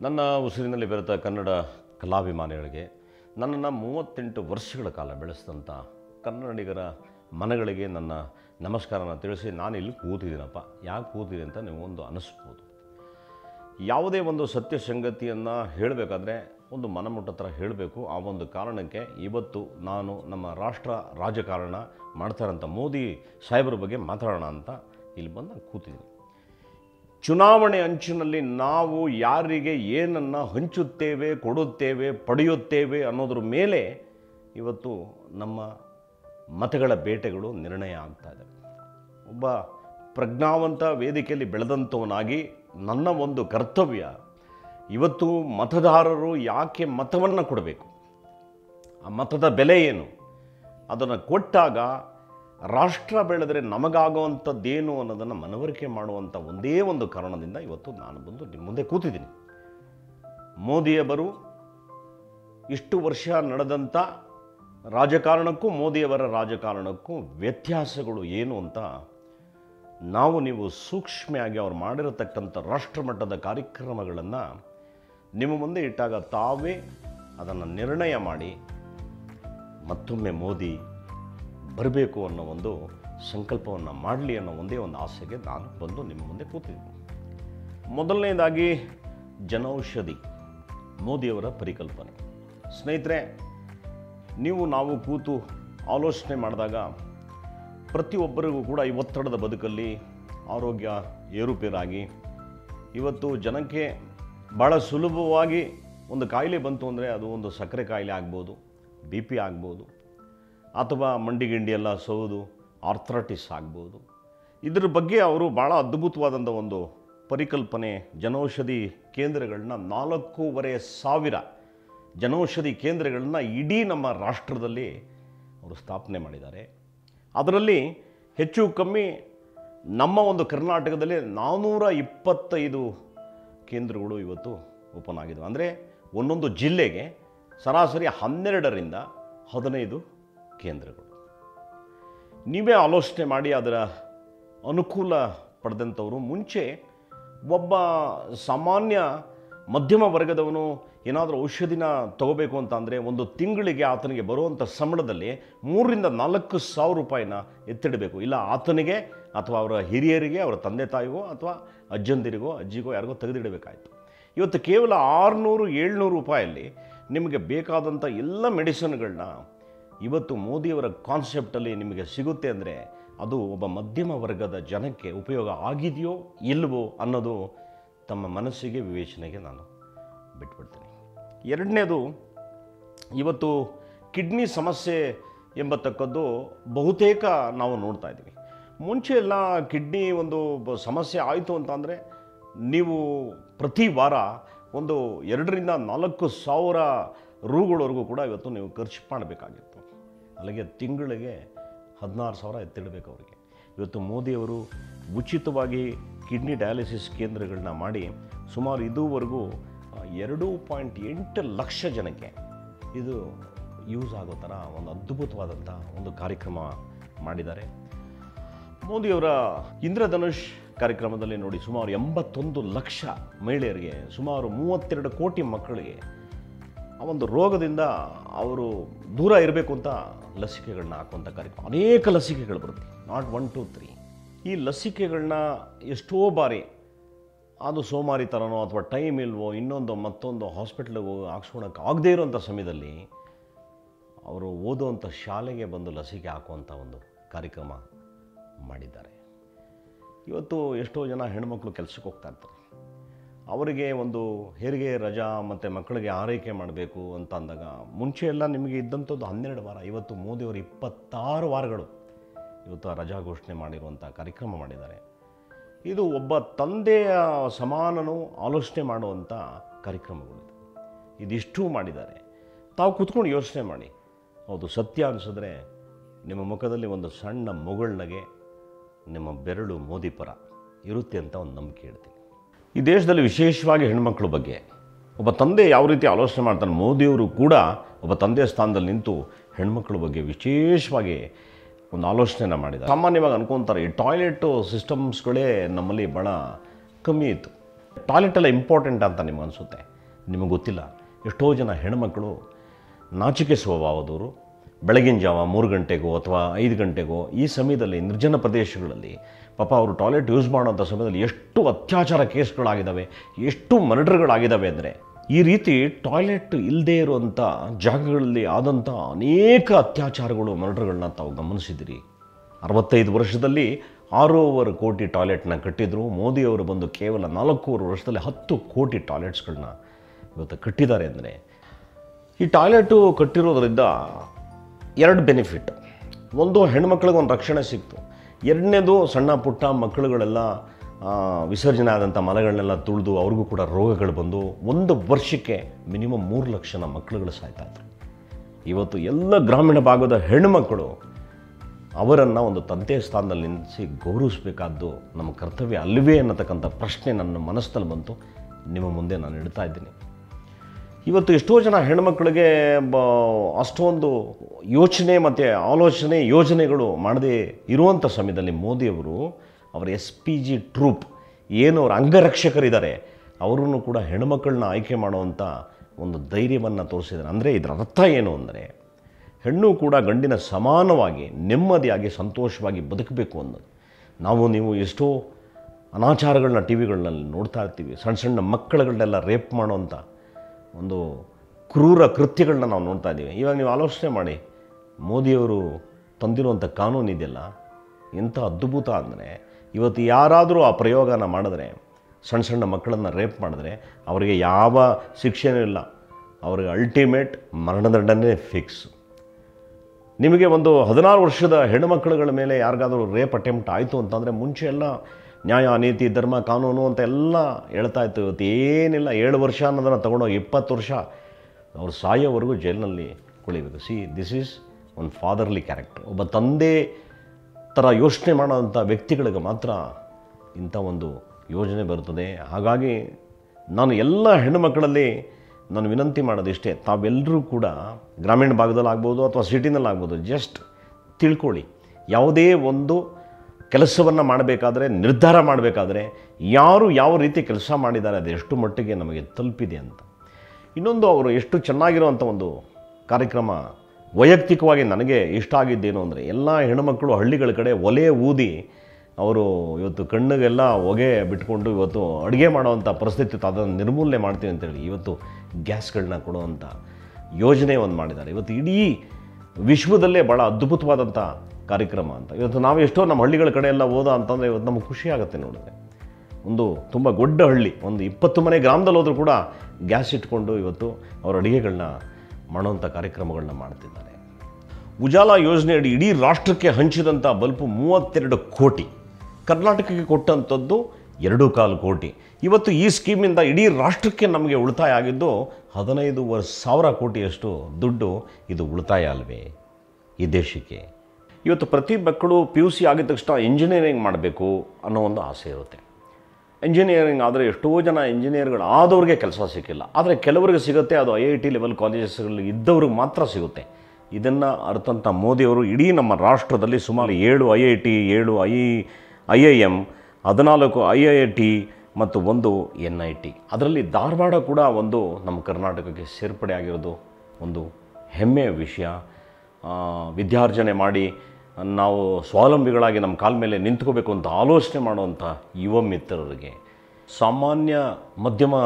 ನನ್ನ ಉಸಿರಿನಲ್ಲಿ ಬೆರೆತ ಕನ್ನಡ ಕಲಾಭಿಮಾನಿಗಳಿಗೆ ನನ್ನನ್ನು ಮೂವತ್ತೆಂಟು ವರ್ಷಗಳ ಕಾಲ ಬೆಳೆಸಿದಂಥ ಕನ್ನಡಿಗರ ಮನಗಳಿಗೆ ನನ್ನ ನಮಸ್ಕಾರನ ತಿಳಿಸಿ ನಾನು ಇಲ್ಲಿ ಕೂತಿದ್ದೀನಪ್ಪ ಯಾಕೆ ಕೂತಿದೆ ಅಂತ ನಿಮಗೊಂದು ಅನಿಸ್ಬೋದು ಯಾವುದೇ ಒಂದು ಸತ್ಯ ಸಂಗತಿಯನ್ನು ಹೇಳಬೇಕಾದ್ರೆ ಒಂದು ಮನಮುಟ್ಟ ಥರ ಹೇಳಬೇಕು ಆ ಒಂದು ಕಾರಣಕ್ಕೆ ಇವತ್ತು ನಾನು ನಮ್ಮ ರಾಷ್ಟ್ರ ರಾಜಕಾರಣ ಮಾಡ್ತಾರಂಥ ಮೋದಿ ಸಾಹೇಬ್ರ ಬಗ್ಗೆ ಮಾತಾಡೋಣ ಅಂತ ಇಲ್ಲಿ ಬಂದು ನಾನು ಕೂತಿದ್ದೀನಿ ಚುನಾವಣೆ ಅಂಚಿನಲ್ಲಿ ನಾವು ಯಾರಿಗೆ ಏನನ್ನು ಹಂಚುತ್ತೇವೆ ಕೊಡುತ್ತೇವೆ ಪಡೆಯುತ್ತೇವೆ ಅನ್ನೋದ್ರ ಮೇಲೆ ಇವತ್ತು ನಮ್ಮ ಮತಗಳ ಬೇಟೆಗಳು ನಿರ್ಣಯ ಆಗ್ತಾ ಇದೆ ಒಬ್ಬ ಪ್ರಜ್ಞಾವಂತ ವೇದಿಕೆಯಲ್ಲಿ ಬೆಳೆದಂಥವನಾಗಿ ನನ್ನ ಒಂದು ಕರ್ತವ್ಯ ಇವತ್ತು ಮತದಾರರು ಯಾಕೆ ಮತವನ್ನು ಕೊಡಬೇಕು ಆ ಮತದ ಬೆಲೆ ಏನು ಅದನ್ನು ಕೊಟ್ಟಾಗ ರಾಷ್ಟ್ರ ಬೆಳೆದರೆ ನಮಗಾಗುವಂಥದ್ದೇನು ಅನ್ನೋದನ್ನು ಮನವರಿಕೆ ಮಾಡುವಂಥ ಒಂದೇ ಒಂದು ಕಾರಣದಿಂದ ಇವತ್ತು ನಾನು ಬಂದು ನಿಮ್ಮ ಮುಂದೆ ಕೂತಿದ್ದೀನಿ ಮೋದಿಯವರು ಇಷ್ಟು ವರ್ಷ ನಡೆದಂಥ ರಾಜಕಾರಣಕ್ಕೂ ಮೋದಿಯವರ ರಾಜಕಾರಣಕ್ಕೂ ವ್ಯತ್ಯಾಸಗಳು ಏನು ಅಂತ ನಾವು ನೀವು ಸೂಕ್ಷ್ಮೆಯಾಗಿ ಅವ್ರು ಮಾಡಿರತಕ್ಕಂಥ ರಾಷ್ಟ್ರಮಟ್ಟದ ಕಾರ್ಯಕ್ರಮಗಳನ್ನು ನಿಮ್ಮ ಮುಂದೆ ಇಟ್ಟಾಗ ತಾವೇ ಅದನ್ನು ನಿರ್ಣಯ ಮಾಡಿ ಮತ್ತೊಮ್ಮೆ ಮೋದಿ ಬರಬೇಕು ಅನ್ನೋ ಒಂದು ಸಂಕಲ್ಪವನ್ನು ಮಾಡಲಿ ಅನ್ನೋ ಒಂದೇ ಒಂದು ಆಸೆಗೆ ನಾನು ಬಂದು ನಿಮ್ಮ ಮುಂದೆ ಕೂತಿದ್ದೀನಿ ಮೊದಲನೇದಾಗಿ ಜನೌಷಧಿ ಮೋದಿಯವರ ಪರಿಕಲ್ಪನೆ ಸ್ನೇಹಿತರೆ ನೀವು ನಾವು ಕೂತು ಆಲೋಚನೆ ಮಾಡಿದಾಗ ಪ್ರತಿಯೊಬ್ಬರಿಗೂ ಕೂಡ ಈ ಒತ್ತಡದ ಬದುಕಲ್ಲಿ ಆರೋಗ್ಯ ಏರುಪೇರಾಗಿ ಇವತ್ತು ಜನಕ್ಕೆ ಭಾಳ ಸುಲಭವಾಗಿ ಒಂದು ಕಾಯಿಲೆ ಬಂತು ಅಂದರೆ ಅದು ಒಂದು ಸಕ್ಕರೆ ಕಾಯಿಲೆ ಆಗ್ಬೋದು ಬಿ ಪಿ ಆಗ್ಬೋದು ಅಥವಾ ಮಂಡಿ ಗಿಂಡಿ ಎಲ್ಲ ಸೋದು ಆರ್ಥ್ರಟಿಸ್ ಆಗ್ಬೋದು ಇದ್ರ ಬಗ್ಗೆ ಅವರು ಭಾಳ ಅದ್ಭುತವಾದಂಥ ಒಂದು ಪರಿಕಲ್ಪನೆ ಜನೌಷಧಿ ಕೇಂದ್ರಗಳನ್ನ ನಾಲ್ಕೂವರೆ ಸಾವಿರ ಜನೌಷಧಿ ಕೇಂದ್ರಗಳನ್ನ ಇಡೀ ನಮ್ಮ ರಾಷ್ಟ್ರದಲ್ಲಿ ಅವರು ಸ್ಥಾಪನೆ ಮಾಡಿದ್ದಾರೆ ಅದರಲ್ಲಿ ಹೆಚ್ಚು ಕಮ್ಮಿ ನಮ್ಮ ಒಂದು ಕರ್ನಾಟಕದಲ್ಲಿ ನಾನ್ನೂರ ಇಪ್ಪತ್ತೈದು ಕೇಂದ್ರಗಳು ಇವತ್ತು ಓಪನ್ ಆಗಿವೆ ಅಂದರೆ ಒಂದೊಂದು ಜಿಲ್ಲೆಗೆ ಸರಾಸರಿ ಹನ್ನೆರಡರಿಂದ ಹದಿನೈದು ಕೇಂದ್ರಗಳು ನೀವೇ ಆಲೋಚನೆ ಮಾಡಿ ಅದರ ಅನುಕೂಲ ಪಡೆದಂಥವರು ಮುಂಚೆ ಒಬ್ಬ ಸಾಮಾನ್ಯ ಮಧ್ಯಮ ವರ್ಗದವನು ಏನಾದರೂ ಔಷಧಿನ ತಗೋಬೇಕು ಅಂತ ಅಂದರೆ ಒಂದು ತಿಂಗಳಿಗೆ ಆತನಿಗೆ ಬರುವಂಥ ಸಂಬಳದಲ್ಲಿ ಮೂರರಿಂದ ನಾಲ್ಕು ಸಾವಿರ ರೂಪಾಯಿನ ಎತ್ತಿಡಬೇಕು ಇಲ್ಲ ಆತನಿಗೆ ಅಥವಾ ಅವರ ಹಿರಿಯರಿಗೆ ಅವರ ತಂದೆ ತಾಯಿಗೋ ಅಥವಾ ಅಜ್ಜಂದಿರಿಗೋ ಅಜ್ಜಿಗೋ ಯಾರಿಗೋ ತೆಗೆದಿಡಬೇಕಾಯ್ತು ಇವತ್ತು ಕೇವಲ ಆರುನೂರು ಏಳ್ನೂರು ರೂಪಾಯಲ್ಲಿ ನಿಮಗೆ ಬೇಕಾದಂಥ ಎಲ್ಲ ಮೆಡಿಸಿನ್ಗಳನ್ನ ಇವತ್ತು ಮೋದಿಯವರ ಕಾನ್ಸೆಪ್ಟಲ್ಲಿ ನಿಮಗೆ ಸಿಗುತ್ತೆ ಅಂದರೆ ಅದು ಒಬ್ಬ ಮಧ್ಯಮ ವರ್ಗದ ಜನಕ್ಕೆ ಉಪಯೋಗ ಆಗಿದೆಯೋ ಇಲ್ವೋ ಅನ್ನೋದು ತಮ್ಮ ಮನಸ್ಸಿಗೆ ವಿವೇಚನೆಗೆ ನಾನು ಬಿಟ್ಬಿಡ್ತೀನಿ ಎರಡನೇದು ಇವತ್ತು ಕಿಡ್ನಿ ಸಮಸ್ಯೆ ಎಂಬತಕ್ಕದ್ದು ಬಹುತೇಕ ನಾವು ನೋಡ್ತಾ ಇದ್ದೀವಿ ಮುಂಚೆ ಎಲ್ಲ ಕಿಡ್ನಿ ಒಂದು ಬ- ಸಮಸ್ಯೆ ಆಯಿತು ಅಂತಂದರೆ ನೀವು ಪ್ರತಿ ವಾರ ಒಂದು ಎರಡರಿಂದ ನಾಲ್ಕು ಸಾವಿರ ರೂಗಳವರೆಗೂ ಕೂಡ ಇವತ್ತು ನೀವು ಖರ್ಚು ಮಾಡಬೇಕಾಗಿತ್ತು ಅಲ್ಲಿಗೆ ತಿಂಗಳಿಗೆ ಹದಿನಾರು ಸಾವಿರ ಎತ್ತಿಡಬೇಕು ಅವರಿಗೆ ಇವತ್ತು ಮೋದಿಯವರು ಉಚಿತವಾಗಿ ಕಿಡ್ನಿ ಡಯಾಲಿಸಿಸ್ ಕೇಂದ್ರಗಳನ್ನ ಮಾಡಿ ಸುಮಾರು ಇದುವರೆಗೂ ಆ, ಎರಡು ಪಾಯಿಂಟ್ ಎಂಟು ಲಕ್ಷ ಜನಕ್ಕೆ ಇದು ಯೂಸ್ ಆಗೋ ಥರ ಒಂದು ಅದ್ಭುತವಾದಂಥ ಒಂದು ಕಾರ್ಯಕ್ರಮ ಮಾಡಿದ್ದಾರೆ ಮೋದಿಯವರ ಇಂದ್ರಧನುಷ್ ಕಾರ್ಯಕ್ರಮದಲ್ಲಿ ನೋಡಿ ಸುಮಾರು ಎಂಬತ್ತೊಂದು ಲಕ್ಷ ಮಹಿಳೆಯರಿಗೆ ಸುಮಾರು ಮೂವತ್ತೆರಡು ಕೋಟಿ ಮಕ್ಕಳಿಗೆ ಆ ಒಂದು ರೋಗದಿಂದ ಅವರು ದೂರ ಇರಬೇಕು ಅಂತ ಲಸಿಕೆಗಳನ್ನ ಹಾಕುವಂಥ ಕಾರ್ಯಕ್ರಮ ಅನೇಕ ಲಸಿಕೆಗಳು ಬರುತ್ತೆ ನಾಟ್ ಒನ್ ಟು ತ್ರೀ ಈ ಲಸಿಕೆಗಳನ್ನ ಎಷ್ಟೋ ಬಾರಿ ಅದು ಸೋಮಾರಿ ಥರನೋ ಅಥವಾ ಟೈಮ್ ಇಲ್ವೋ ಇನ್ನೊಂದು ಮತ್ತೊಂದು ಹಾಸ್ಪಿಟ್ಲಿಗೆ ಹೋಗಿ ಹಾಕ್ಸ್ಕೊಳಕ್ಕೆ ಆಗದೇ ಇರೋಂಥ ಸಮಯದಲ್ಲಿ ಅವರು ಓದುವಂಥ ಶಾಲೆಗೆ ಬಂದು ಲಸಿಕೆ ಹಾಕುವಂಥ ಒಂದು ಕಾರ್ಯಕ್ರಮ ಮಾಡಿದ್ದಾರೆ ಇವತ್ತು ಎಷ್ಟೋ ಜನ ಹೆಣ್ಮಕ್ಳು ಕೆಲಸಕ್ಕೆ ಹೋಗ್ತಾ ಇರ್ತಾರೆ ಅವರಿಗೆ ಒಂದು ಹೆರಿಗೆ ರಜಾ ಮತ್ತು ಮಕ್ಕಳಿಗೆ ಆರೈಕೆ ಮಾಡಬೇಕು ಅಂತ ಅಂದಾಗ ಮುಂಚೆ ಎಲ್ಲ ನಿಮಗೆ ಇದ್ದಂಥದ್ದು ಹನ್ನೆರಡು ವಾರ ಇವತ್ತು ಮೋದಿಯವರು ಇಪ್ಪತ್ತಾರು ವಾರಗಳು ಇವತ್ತು ಆ ರಜಾ ಘೋಷಣೆ ಮಾಡಿರುವಂಥ ಕಾರ್ಯಕ್ರಮ ಮಾಡಿದ್ದಾರೆ ಇದು ಒಬ್ಬ ತಂದೆಯ ಸಮಾನನು ಆಲೋಚನೆ ಮಾಡುವಂಥ ಕಾರ್ಯಕ್ರಮಗಳು ಇದಿಷ್ಟು ಮಾಡಿದ್ದಾರೆ ತಾವು ಕೂತ್ಕೊಂಡು ಯೋಚನೆ ಮಾಡಿ ಹೌದು ಸತ್ಯ ಅನಿಸಿದ್ರೆ ನಿಮ್ಮ ಮುಖದಲ್ಲಿ ಒಂದು ಸಣ್ಣ ಮುಗುಳ್ನಗೆ ನಿಮ್ಮ ಬೆರಳು ಮೋದಿ ಪರ ಇರುತ್ತೆ ಅಂತ ಒಂದು ನಂಬಿಕೆ ಹೇಳ್ತೀನಿ ಈ ದೇಶದಲ್ಲಿ ವಿಶೇಷವಾಗಿ ಹೆಣ್ಮಕ್ಳ ಬಗ್ಗೆ ಒಬ್ಬ ತಂದೆ ಯಾವ ರೀತಿ ಆಲೋಚನೆ ಮಾಡ್ತಾನೆ ಮೋದಿಯವರು ಕೂಡ ಒಬ್ಬ ತಂದೆಯ ಸ್ಥಾನದಲ್ಲಿ ನಿಂತು ಹೆಣ್ಮಕ್ಳ ಬಗ್ಗೆ ವಿಶೇಷವಾಗಿ ಒಂದು ಆಲೋಚನೆನ ಮಾಡಿದ್ದಾರೆ ಸಾಮಾನ್ಯವಾಗಿ ಅನ್ಕೊತಾರೆ ಈ ಟಾಯ್ಲೆಟು ಸಿಸ್ಟಮ್ಸ್ಗಳೇ ನಮ್ಮಲ್ಲಿ ಭಾಳ ಕಮ್ಮಿ ಇತ್ತು ಟಾಯ್ಲೆಟ್ ಎಲ್ಲ ಇಂಪಾರ್ಟೆಂಟ್ ಅಂತ ನಿಮ್ಗೆ ಅನಿಸುತ್ತೆ ನಿಮಗೆ ಗೊತ್ತಿಲ್ಲ ಎಷ್ಟೋ ಜನ ಹೆಣ್ಮಕ್ಳು ನಾಚಿಕೆ ಸ್ವಭಾವದವರು ಬೆಳಗಿನ ಜಾವ ಮೂರು ಗಂಟೆಗೋ ಅಥವಾ ಐದು ಗಂಟೆಗೋ ಈ ಸಮಯದಲ್ಲಿ ನಿರ್ಜನ ಪ್ರದೇಶಗಳಲ್ಲಿ ಪಾಪ ಅವರು ಟಾಯ್ಲೆಟ್ ಯೂಸ್ ಮಾಡೋಂಥ ಸಮಯದಲ್ಲಿ ಎಷ್ಟು ಅತ್ಯಾಚಾರ ಕೇಸ್ಗಳಾಗಿದ್ದಾವೆ ಎಷ್ಟು ಮರ್ಡರ್ಗಳಾಗಿದ್ದಾವೆ ಅಂದರೆ ಈ ರೀತಿ ಟಾಯ್ಲೆಟ್ ಇಲ್ಲದೇ ಇರುವಂಥ ಜಾಗಗಳಲ್ಲಿ ಆದಂಥ ಅನೇಕ ಅತ್ಯಾಚಾರಗಳು ಮರ್ಡರ್ಗಳನ್ನ ತಾವು ಗಮನಿಸಿದಿರಿ ಅರವತ್ತೈದು ವರ್ಷದಲ್ಲಿ ಆರೂವರೆ ಕೋಟಿ ಟಾಯ್ಲೆಟ್ನ ಕಟ್ಟಿದ್ರು ಮೋದಿಯವರು ಬಂದು ಕೇವಲ ನಾಲ್ಕೂವರೆ ವರ್ಷದಲ್ಲಿ ಹತ್ತು ಕೋಟಿ ಟಾಯ್ಲೆಟ್ಸ್ಗಳನ್ನ ಇವತ್ತು ಕಟ್ಟಿದ್ದಾರೆ ಅಂದರೆ ಈ ಟಾಯ್ಲೆಟು ಕಟ್ಟಿರೋದ್ರಿಂದ ಎರಡು ಬೆನಿಫಿಟ್ ಒಂದು ಹೆಣ್ಮಕ್ಳಿಗೆ ಒಂದು ರಕ್ಷಣೆ ಸಿಕ್ತು ಎರಡನೇದು ಸಣ್ಣ ಪುಟ್ಟ ಮಕ್ಕಳುಗಳೆಲ್ಲ ಆ, ವಿಸರ್ಜನೆ ಆದಂಥ ಮಲಗಳನ್ನೆಲ್ಲ ತುಳಿದು ಅವ್ರಿಗೂ ಕೂಡ ರೋಗಗಳು ಬಂದು ಒಂದು ವರ್ಷಕ್ಕೆ ಮಿನಿಮಮ್ ಮೂರು ಲಕ್ಷನ ಮಕ್ಕಳುಗಳು ಸಾಯ್ತಾ ಇದ್ರು ಇವತ್ತು ಎಲ್ಲ ಗ್ರಾಮೀಣ ಭಾಗದ ಹೆಣ್ಣುಮಕ್ಕಳು ಅವರನ್ನು ಒಂದು ತಂದೆ ಸ್ಥಾನದಲ್ಲಿ ನಿಲ್ಲಿಸಿ ಗೌರವಿಸಬೇಕಾದ್ದು ನಮ್ಮ ಕರ್ತವ್ಯ ಅಲ್ವೇ ಅನ್ನತಕ್ಕಂಥ ಪ್ರಶ್ನೆ ನನ್ನ ಮನಸ್ಸಿನಲ್ಲಿ ಬಂತು ನಿಮ್ಮ ಮುಂದೆ ನಾನು ಇಡ್ತಾ ಇದ್ದೀನಿ ಇವತ್ತು ಎಷ್ಟೋ ಜನ ಹೆಣ್ಮಕ್ಳಿಗೆ ಬ ಅಷ್ಟೊಂದು ಯೋಚನೆ ಮತ್ತು ಆಲೋಚನೆ ಯೋಜನೆಗಳು ಮಾಡದೇ ಇರುವಂಥ ಸಮಯದಲ್ಲಿ ಮೋದಿಯವರು ಅವರ ಎಸ್ ಪಿ ಜಿ ಟ್ರೂಪ್ ಏನು ಅವ್ರ ಅಂಗರಕ್ಷಕರಿದ್ದಾರೆ ಅವರನ್ನು ಕೂಡ ಹೆಣ್ಮಕ್ಳನ್ನ ಆಯ್ಕೆ ಮಾಡುವಂಥ ಒಂದು ಧೈರ್ಯವನ್ನು ತೋರಿಸಿದ್ದಾರೆ ಅಂದರೆ ಇದರ ಅರ್ಥ ಏನು ಅಂದರೆ ಹೆಣ್ಣು ಕೂಡ ಗಂಡಿನ ಸಮಾನವಾಗಿ ನೆಮ್ಮದಿಯಾಗಿ ಸಂತೋಷವಾಗಿ ಬದುಕಬೇಕು ಅನ್ನೋದು ನಾವು ನೀವು ಎಷ್ಟೋ ಅನಾಚಾರಗಳನ್ನ ಟಿ ವಿಗಳಲ್ಲಿ ನೋಡ್ತಾ ಇರ್ತೀವಿ ಸಣ್ಣ ಸಣ್ಣ ಮಕ್ಕಳುಗಳನ್ನೆಲ್ಲ ರೇಪ್ ಮಾಡೋವಂಥ ಒಂದು ಕ್ರೂರ ಕೃತ್ಯಗಳನ್ನ ನಾವು ನೋಡ್ತಾ ಇದ್ದೀವಿ ಇವಾಗ ನೀವು ಆಲೋಚನೆ ಮಾಡಿ ಮೋದಿಯವರು ತಂದಿರುವಂಥ ಕಾನೂನು ಇದೆಯಲ್ಲ ಎಂಥ ಅದ್ಭುತ ಅಂದರೆ ಇವತ್ತು ಯಾರಾದರೂ ಆ ಪ್ರಯೋಗನ ಮಾಡಿದ್ರೆ ಸಣ್ಣ ಸಣ್ಣ ಮಕ್ಕಳನ್ನು ರೇಪ್ ಮಾಡಿದ್ರೆ ಅವರಿಗೆ ಯಾವ ಶಿಕ್ಷೆನೂ ಇಲ್ಲ ಅವ್ರಿಗೆ ಅಲ್ಟಿಮೇಟ್ ಮರಣದಂಡನೆ ಫಿಕ್ಸ್ ನಿಮಗೆ ಒಂದು ಹದಿನಾರು ವರ್ಷದ ಹೆಣ್ಣುಮಕ್ಕಳುಗಳ ಮೇಲೆ ಯಾರಿಗಾದರೂ ರೇಪ್ ಅಟೆಂಪ್ಟ್ ಆಯಿತು ಅಂತಂದರೆ ಮುಂಚೆ ಎಲ್ಲ ನ್ಯಾಯ ನೀತಿ ಧರ್ಮ ಕಾನೂನು ಅಂತ ಎಲ್ಲ ಹೇಳ್ತಾ ಇತ್ತು ಇವತ್ತು ಏನಿಲ್ಲ ಏಳು ವರ್ಷ ಅನ್ನೋದನ್ನು ತಗೊಂಡೋಗಿ ಇಪ್ಪತ್ತು ವರ್ಷ ಅವ್ರು ಸಾಯೋವರೆಗೂ ಜೈಲಿನಲ್ಲಿ ಕುಳಿಬೇಕು ಸಿ ದಿಸ್ ಈಸ್ ಒಂದು ಫಾದರ್ಲಿ ಕ್ಯಾರೆಕ್ಟರ್ ಒಬ್ಬ ತಂದೆ ಥರ ಯೋಚನೆ ಮಾಡೋವಂಥ ವ್ಯಕ್ತಿಗಳಿಗೆ ಮಾತ್ರ ಇಂಥ ಒಂದು ಯೋಜನೆ ಬರ್ತದೆ ಹಾಗಾಗಿ ನಾನು ಎಲ್ಲ ಹೆಣ್ಣುಮಕ್ಕಳಲ್ಲಿ ನಾನು ವಿನಂತಿ ಮಾಡೋದಿಷ್ಟೇ ತಾವೆಲ್ಲರೂ ಕೂಡ ಗ್ರಾಮೀಣ ಭಾಗದಲ್ಲಿ ಆಗ್ಬೋದು ಅಥವಾ ಸಿಟಿನಲ್ಲಿ ಆಗ್ಬೋದು ಜಸ್ಟ್ ತಿಳ್ಕೊಳ್ಳಿ ಯಾವುದೇ ಒಂದು ಕೆಲಸವನ್ನು ಮಾಡಬೇಕಾದ್ರೆ ನಿರ್ಧಾರ ಮಾಡಬೇಕಾದ್ರೆ ಯಾರು ಯಾವ ರೀತಿ ಕೆಲಸ ಮಾಡಿದ್ದಾರೆ ಅದು ಎಷ್ಟು ಮಟ್ಟಿಗೆ ನಮಗೆ ತಲುಪಿದೆ ಅಂತ ಇನ್ನೊಂದು ಅವರು ಎಷ್ಟು ಚೆನ್ನಾಗಿರುವಂಥ ಒಂದು ಕಾರ್ಯಕ್ರಮ ವೈಯಕ್ತಿಕವಾಗಿ ನನಗೆ ಇಷ್ಟ ಆಗಿದ್ದೇನು ಅಂದರೆ ಎಲ್ಲ ಹೆಣ್ಣುಮಕ್ಕಳು ಹಳ್ಳಿಗಳ ಕಡೆ ಒಲೆ ಊದಿ ಅವರು ಇವತ್ತು ಕಣ್ಣಿಗೆಲ್ಲ ಹೊಗೆ ಬಿಟ್ಕೊಂಡು ಇವತ್ತು ಅಡುಗೆ ಮಾಡೋವಂಥ ಪರಿಸ್ಥಿತಿ ಇತ್ತು ಅದನ್ನು ನಿರ್ಮೂಲನೆ ಮಾಡ್ತೀವಿ ಅಂತೇಳಿ ಇವತ್ತು ಗ್ಯಾಸ್ಗಳನ್ನ ಕೊಡುವಂಥ ಯೋಜನೆ ಒಂದು ಮಾಡಿದ್ದಾರೆ ಇವತ್ತು ಇಡೀ ವಿಶ್ವದಲ್ಲೇ ಭಾಳ ಅದ್ಭುತವಾದಂಥ ಕಾರ್ಯಕ್ರಮ ಅಂತ ಇವತ್ತು ನಾವು ಎಷ್ಟೋ ನಮ್ಮ ಹಳ್ಳಿಗಳ ಕಡೆ ಎಲ್ಲ ಹೋದ ಅಂತಂದರೆ ಇವತ್ತು ನಮಗೆ ಖುಷಿ ಆಗುತ್ತೆ ನೋಡಿದ್ರೆ ಒಂದು ತುಂಬ ದೊಡ್ಡ ಹಳ್ಳಿ ಒಂದು ಇಪ್ಪತ್ತು ಮನೆ ಗ್ರಾಮದಲ್ಲಿ ಹೋದರೂ ಕೂಡ ಗ್ಯಾಸ್ ಇಟ್ಕೊಂಡು ಇವತ್ತು ಅವರ ಅಡುಗೆಗಳನ್ನ ಮಾಡುವಂಥ ಕಾರ್ಯಕ್ರಮಗಳನ್ನ ಮಾಡ್ತಿದ್ದಾರೆ ಉಜಾಲ ಯೋಜನೆಯಡಿ ಇಡೀ ರಾಷ್ಟ್ರಕ್ಕೆ ಹಂಚಿದಂಥ ಬಲ್ಪು ಮೂವತ್ತೆರಡು ಕೋಟಿ ಕರ್ನಾಟಕಕ್ಕೆ ಕೊಟ್ಟಂಥದ್ದು ಎರಡು ಕಾಲು ಕೋಟಿ ಇವತ್ತು ಈ ಸ್ಕೀಮಿಂದ ಇಡೀ ರಾಷ್ಟ್ರಕ್ಕೆ ನಮಗೆ ಉಳಿತಾಯ ಆಗಿದ್ದು ಹದಿನೈದುವರೆ ಸಾವಿರ ಕೋಟಿಯಷ್ಟು ದುಡ್ಡು ಇದು ಉಳಿತಾಯ ಅಲ್ವೇ ಈ ದೇಶಕ್ಕೆ ಇವತ್ತು ಪ್ರತಿ ಮಕ್ಕಳು ಪಿ ಯು ಸಿ ಆಗಿದ ತಕ್ಷಣ ಇಂಜಿನಿಯರಿಂಗ್ ಮಾಡಬೇಕು ಅನ್ನೋ ಒಂದು ಆಸೆ ಇರುತ್ತೆ ಇಂಜಿನಿಯರಿಂಗ್ ಆದರೆ ಎಷ್ಟೋ ಜನ ಇಂಜಿನಿಯರ್ಗಳು ಆದವ್ರಿಗೆ ಕೆಲಸ ಸಿಕ್ಕಿಲ್ಲ ಆದರೆ ಕೆಲವರಿಗೆ ಸಿಗುತ್ತೆ ಅದು ಐ ಐ ಟಿ ಲೆವೆಲ್ ಕಾಲೇಜಸ್ಗಳಲ್ಲಿ ಇದ್ದವ್ರಿಗೆ ಮಾತ್ರ ಸಿಗುತ್ತೆ ಇದನ್ನು ಅರ್ಥಂಥ ಮೋದಿಯವರು ಇಡೀ ನಮ್ಮ ರಾಷ್ಟ್ರದಲ್ಲಿ ಸುಮಾರು ಏಳು ಐ ಐ ಟಿ ಏಳು ಐ ಐ ಐ ಎಮ್ ಹದಿನಾಲ್ಕು ಐ ಐ ಐ ಟಿ ಮತ್ತು ಒಂದು ಎನ್ ಐ ಟಿ ಅದರಲ್ಲಿ ಧಾರವಾಡ ಕೂಡ ಒಂದು ನಮ್ಮ ಕರ್ನಾಟಕಕ್ಕೆ ಸೇರ್ಪಡೆ ಆಗಿರೋದು ಒಂದು ಹೆಮ್ಮೆಯ ವಿಷಯ ಆ, ವಿದ್ಯಾರ್ಜನೆ ಮಾಡಿ ನಾವು ಸ್ವಾವಲಂಬಿಗಳಾಗಿ ನಮ್ಮ ಕಾಲ ಮೇಲೆ ನಿಂತ್ಕೋಬೇಕು ಅಂತ ಆಲೋಚನೆ ಮಾಡುವಂಥ ಯುವ ಮಿತ್ರರಿಗೆ ಸಾಮಾನ್ಯ ಮಧ್ಯಮ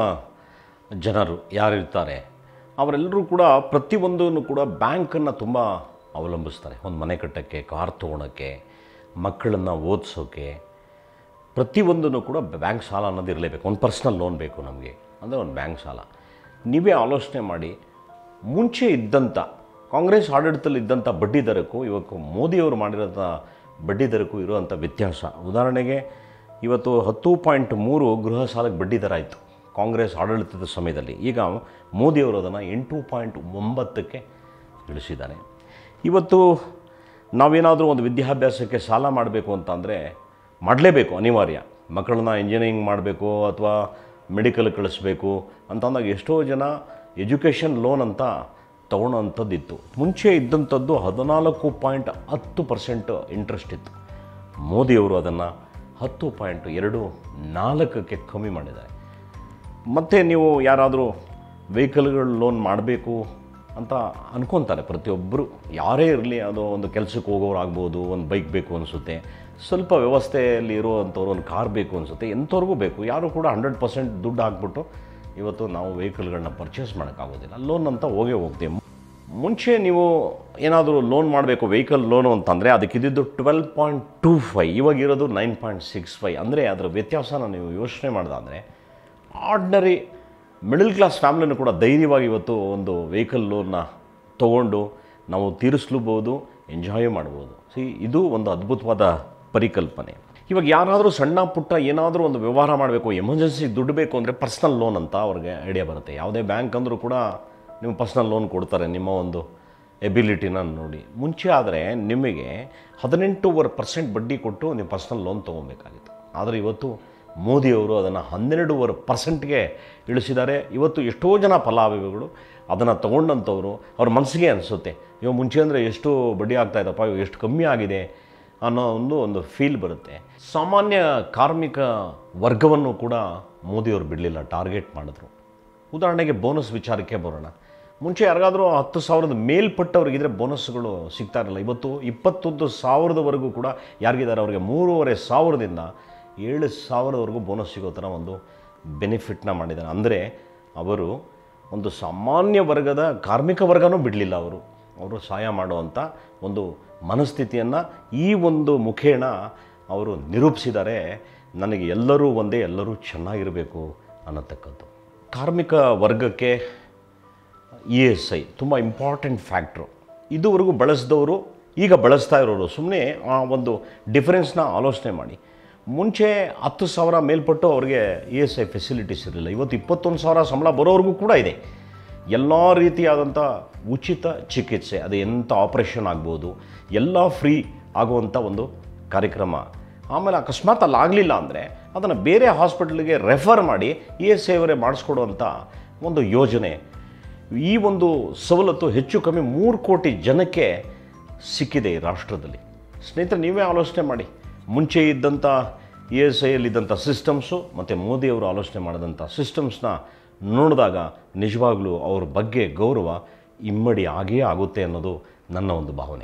ಜನರು ಯಾರಿರ್ತಾರೆ ಅವರೆಲ್ಲರೂ ಕೂಡ ಪ್ರತಿಯೊಂದನ್ನು ಕೂಡ ಬ್ಯಾಂಕನ್ನು ತುಂಬ ಅವಲಂಬಿಸ್ತಾರೆ ಒಂದು ಮನೆ ಕಟ್ಟೋಕ್ಕೆ ಕಾರ್ ತೊಗೊಳಕ್ಕೆ ಮಕ್ಕಳನ್ನು ಓದಿಸೋಕ್ಕೆ ಪ್ರತಿಯೊಂದನ್ನು ಕೂಡ ಬ್ಯಾಂಕ್ ಸಾಲ ಅನ್ನೋದು ಇರಲೇಬೇಕು ಒಂದು ಪರ್ಸ್ನಲ್ ಲೋನ್ ಬೇಕು ನಮಗೆ ಅಂದರೆ ಒಂದು ಬ್ಯಾಂಕ್ ಸಾಲ ನೀವೇ ಆಲೋಚನೆ ಮಾಡಿ ಮುಂಚೆ ಇದ್ದಂಥ ಕಾಂಗ್ರೆಸ್ ಆಡಳಿತದಲ್ಲಿ ಇದ್ದಂಥ ಬಡ್ಡಿ ದರಕ್ಕೂ ಇವತ್ತು ಮೋದಿಯವರು ಮಾಡಿರೋಂಥ ಬಡ್ಡಿ ದರಕ್ಕೂ ಇರುವಂಥ ವ್ಯತ್ಯಾಸ ಉದಾಹರಣೆಗೆ ಇವತ್ತು ಹತ್ತು ಪಾಯಿಂಟ್ ಮೂರು ಗೃಹ ಸಾಲಕ್ಕೆ ಬಡ್ಡಿ ದರ ಆಯಿತು ಕಾಂಗ್ರೆಸ್ ಆಡಳಿತದ ಸಮಯದಲ್ಲಿ ಈಗ ಮೋದಿಯವರು ಅದನ್ನು ಎಂಟು ಪಾಯಿಂಟ್ ಒಂಬತ್ತಕ್ಕೆ ಇಳಿಸಿದ್ದಾರೆ ಇವತ್ತು ನಾವೇನಾದರೂ ಒಂದು ವಿದ್ಯಾಭ್ಯಾಸಕ್ಕೆ ಸಾಲ ಮಾಡಬೇಕು ಅಂತ ಅಂದರೆ ಮಾಡಲೇಬೇಕು ಅನಿವಾರ್ಯ ಮಕ್ಕಳನ್ನ ಇಂಜಿನಿಯರಿಂಗ್ ಮಾಡಬೇಕು ಅಥವಾ ಮೆಡಿಕಲ್ ಕಳಿಸ್ಬೇಕು ಅಂತಂದಾಗ ಎಷ್ಟೋ ಜನ ಎಜುಕೇಷನ್ ಲೋನ್ ಅಂತ ತೊಗೊಳೋಂಥದ್ದಿತ್ತು ಮುಂಚೆ ಇದ್ದಂಥದ್ದು ಹದಿನಾಲ್ಕು ಪಾಯಿಂಟ್ ಹತ್ತು ಪರ್ಸೆಂಟ್ ಇಂಟ್ರೆಸ್ಟ್ ಇತ್ತು ಮೋದಿಯವರು ಅದನ್ನು ಹತ್ತು ಪಾಯಿಂಟ್ ಎರಡು ನಾಲ್ಕಕ್ಕೆ ಕಮ್ಮಿ ಮಾಡಿದ್ದಾರೆ ಮತ್ತು ನೀವು ಯಾರಾದರೂ ವೆಹಿಕಲ್ಗಳು ಲೋನ್ ಮಾಡಬೇಕು ಅಂತ ಅನ್ಕೊತಾರೆ ಪ್ರತಿಯೊಬ್ಬರು ಯಾರೇ ಇರಲಿ ಅದು ಒಂದು ಕೆಲಸಕ್ಕೆ ಹೋಗೋರು ಆಗ್ಬೋದು ಒಂದು ಬೈಕ್ ಬೇಕು ಅನಿಸುತ್ತೆ ಸ್ವಲ್ಪ ವ್ಯವಸ್ಥೆಯಲ್ಲಿ ಇರುವಂಥವ್ರು ಒಂದು ಕಾರ್ ಬೇಕು ಅನಿಸುತ್ತೆ ಎಂಥವ್ರಿಗೂ ಬೇಕು ಯಾರು ಕೂಡ ಹಂಡ್ರೆಡ್ ಪರ್ಸೆಂಟ್ ದುಡ್ಡು ಹಾಕ್ಬಿಟ್ಟು ಇವತ್ತು ನಾವು ವೆಹಿಕಲ್ಗಳನ್ನ ಪರ್ಚೇಸ್ ಮಾಡೋಕ್ಕಾಗೋದಿಲ್ಲ ಲೋನ್ ಅಂತ ಹೋಗೇ ಹೋಗ್ತೀವಿ ಮುಂಚೆ ನೀವು ಏನಾದರೂ ಲೋನ್ ಮಾಡಬೇಕು ವೆಹಿಕಲ್ ಲೋನು ಅಂತಂದರೆ ಅದಕ್ಕಿದ್ದು ಟ್ವೆಲ್ ಪಾಯಿಂಟ್ ಟೂ ಫೈ ಇವಾಗ ಇರೋದು ನೈನ್ ಪಾಯಿಂಟ್ ಸಿಕ್ಸ್ ಫೈ ಅಂದರೆ ಅದರ ವ್ಯತ್ಯಾಸನ ನೀವು ಯೋಚನೆ ಮಾಡಿದಾದರೆ ಆರ್ಡಿನರಿ ಮಿಡಲ್ ಕ್ಲಾಸ್ ಫ್ಯಾಮ್ಲಿನೂ ಕೂಡ ಧೈರ್ಯವಾಗಿ ಇವತ್ತು ಒಂದು ವೆಹಿಕಲ್ ಲೋನ್ನ ತೊಗೊಂಡು ನಾವು ತೀರಿಸ್ಲೂಬೋದು ಎಂಜಾಯ್ ಮಾಡ್ಬೋದು ಸಿ ಇದು ಒಂದು ಅದ್ಭುತವಾದ ಪರಿಕಲ್ಪನೆ ಇವಾಗ ಯಾರಾದರೂ ಸಣ್ಣ ಪುಟ್ಟ ಏನಾದರೂ ಒಂದು ವ್ಯವಹಾರ ಮಾಡಬೇಕು ಎಮರ್ಜೆನ್ಸಿ ದುಡ್ಡು ಬೇಕು ಅಂದರೆ ಪರ್ಸ್ನಲ್ ಲೋನ್ ಅಂತ ಅವ್ರಿಗೆ ಐಡಿಯಾ ಬರುತ್ತೆ ಯಾವುದೇ ಬ್ಯಾಂಕ್ ಅಂದರೂ ಕೂಡ ನೀವು ಪರ್ಸ್ನಲ್ ಲೋನ್ ಕೊಡ್ತಾರೆ ನಿಮ್ಮ ಒಂದು ಎಬಿಲಿಟಿನ ನೋಡಿ ಮುಂಚೆ ಆದರೆ ನಿಮಗೆ ಹದಿನೆಂಟೂವರೆ ಪರ್ಸೆಂಟ್ ಬಡ್ಡಿ ಕೊಟ್ಟು ನೀವು ಪರ್ಸ್ನಲ್ ಲೋನ್ ತೊಗೊಬೇಕಾಗಿತ್ತು ಆದರೆ ಇವತ್ತು ಮೋದಿಯವರು ಅದನ್ನು ಹನ್ನೆರಡೂವರೆ ಪರ್ಸೆಂಟ್ಗೆ ಇಳಿಸಿದ್ದಾರೆ ಇವತ್ತು ಎಷ್ಟೋ ಜನ ಫಲಾನುಭವಿಗಳು ಅದನ್ನು ತೊಗೊಂಡಂಥವ್ರು ಅವ್ರ ಮನಸ್ಸಿಗೆ ಅನಿಸುತ್ತೆ ಇವಾಗ ಮುಂಚೆ ಅಂದರೆ ಎಷ್ಟು ಬಡ್ಡಿ ಆಗ್ತಾ ಇದ್ದಪ್ಪ ಇವಾಗ ಎಷ್ಟು ಕಮ್ಮಿ ಆಗಿದೆ ಅನ್ನೋ ಒಂದು ಒಂದು ಫೀಲ್ ಬರುತ್ತೆ ಸಾಮಾನ್ಯ ಕಾರ್ಮಿಕ ವರ್ಗವನ್ನು ಕೂಡ ಮೋದಿಯವರು ಬಿಡಲಿಲ್ಲ ಟಾರ್ಗೆಟ್ ಮಾಡಿದ್ರು ಉದಾಹರಣೆಗೆ ಬೋನಸ್ ವಿಚಾರಕ್ಕೆ ಬರೋಣ ಮುಂಚೆ ಯಾರಿಗಾದರೂ ಹತ್ತು ಸಾವಿರದ ಮೇಲ್ಪಟ್ಟವ್ರಿಗಿದ್ರೆ ಬೋನಸ್ಗಳು ಸಿಗ್ತಾ ಇರಲಿಲ್ಲ ಇವತ್ತು ಇಪ್ಪತ್ತೊಂದು ಸಾವಿರದವರೆಗೂ ಕೂಡ ಯಾರಿಗಿದ್ದಾರೆ ಅವರಿಗೆ ಮೂರುವರೆ ಸಾವಿರದಿಂದ ಏಳು ಸಾವಿರದವರೆಗೂ ಬೋನಸ್ ಸಿಗೋ ಥರ ಒಂದು ಬೆನಿಫಿಟ್ನ ಮಾಡಿದ್ದಾರೆ ಅಂದರೆ ಅವರು ಒಂದು ಸಾಮಾನ್ಯ ವರ್ಗದ ಕಾರ್ಮಿಕ ವರ್ಗನೂ ಬಿಡಲಿಲ್ಲ ಅವರು ಅವರು ಸಹಾಯ ಮಾಡುವಂಥ ಒಂದು ಮನಸ್ಥಿತಿಯನ್ನು ಈ ಒಂದು ಮುಖೇಣ ಅವರು ನಿರೂಪಿಸಿದ್ದಾರೆ ನನಗೆ ಎಲ್ಲರೂ ಒಂದೇ ಎಲ್ಲರೂ ಚೆನ್ನಾಗಿರಬೇಕು ಅನ್ನತಕ್ಕದ್ದು ಕಾರ್ಮಿಕ ವರ್ಗಕ್ಕೆ ಇ ಎಸ್ ಐ ತುಂಬ ಇಂಪಾರ್ಟೆಂಟ್ ಫ್ಯಾಕ್ಟ್ರು ಇದುವರೆಗೂ ಬಳಸಿದವರು ಈಗ ಬಳಸ್ತಾ ಇರೋರು ಸುಮ್ಮನೆ ಆ ಒಂದು ಡಿಫರೆನ್ಸ್ನ ಆಲೋಚನೆ ಮಾಡಿ ಮುಂಚೆ ಹತ್ತು ಸಾವಿರ ಮೇಲ್ಪಟ್ಟು ಅವ್ರಿಗೆ ಇ ಎಸ್ ಐ ಫೆಸಿಲಿಟೀಸ್ ಇರಲಿಲ್ಲ ಇವತ್ತು ಇಪ್ಪತ್ತೊಂದು ಸಾವಿರ ಸಂಬಳ ಬರೋವ್ರಿಗೂ ಕೂಡ ಇದೆ ಎಲ್ಲ ರೀತಿಯಾದಂಥ ಉಚಿತ ಚಿಕಿತ್ಸೆ ಅದು ಎಂಥ ಆಪ್ರೇಷನ್ ಆಗ್ಬೋದು ಎಲ್ಲ ಫ್ರೀ ಆಗುವಂಥ ಒಂದು ಕಾರ್ಯಕ್ರಮ ಆಮೇಲೆ ಅಕಸ್ಮಾತ್ ಅಲ್ಲಿ ಆಗಲಿಲ್ಲ ಅಂದರೆ ಅದನ್ನು ಬೇರೆ ಹಾಸ್ಪಿಟ್ಲಿಗೆ ರೆಫರ್ ಮಾಡಿ ಇ ಎಸ್ ಐ ಅವರೇ ಮಾಡಿಸ್ಕೊಡುವಂಥ ಒಂದು ಯೋಜನೆ ಈ ಒಂದು ಸವಲತ್ತು ಹೆಚ್ಚು ಕಮ್ಮಿ ಮೂರು ಕೋಟಿ ಜನಕ್ಕೆ ಸಿಕ್ಕಿದೆ ಈ ರಾಷ್ಟ್ರದಲ್ಲಿ ಸ್ನೇಹಿತರೆ ನೀವೇ ಆಲೋಚನೆ ಮಾಡಿ ಮುಂಚೆ ಇದ್ದಂಥ ಇ ಎಸ್ ಐಯಲ್ಲಿದ್ದಂಥ ಸಿಸ್ಟಮ್ಸು ಮತ್ತು ಮೋದಿಯವರು ಆಲೋಚನೆ ಮಾಡಿದಂಥ ಸಿಸ್ಟಮ್ಸ್ನ ನೋಡಿದಾಗ ನಿಜವಾಗ್ಲೂ ಅವ್ರ ಬಗ್ಗೆ ಗೌರವ ಇಮ್ಮಡಿ ಆಗೇ ಆಗುತ್ತೆ ಅನ್ನೋದು ನನ್ನ ಒಂದು ಭಾವನೆ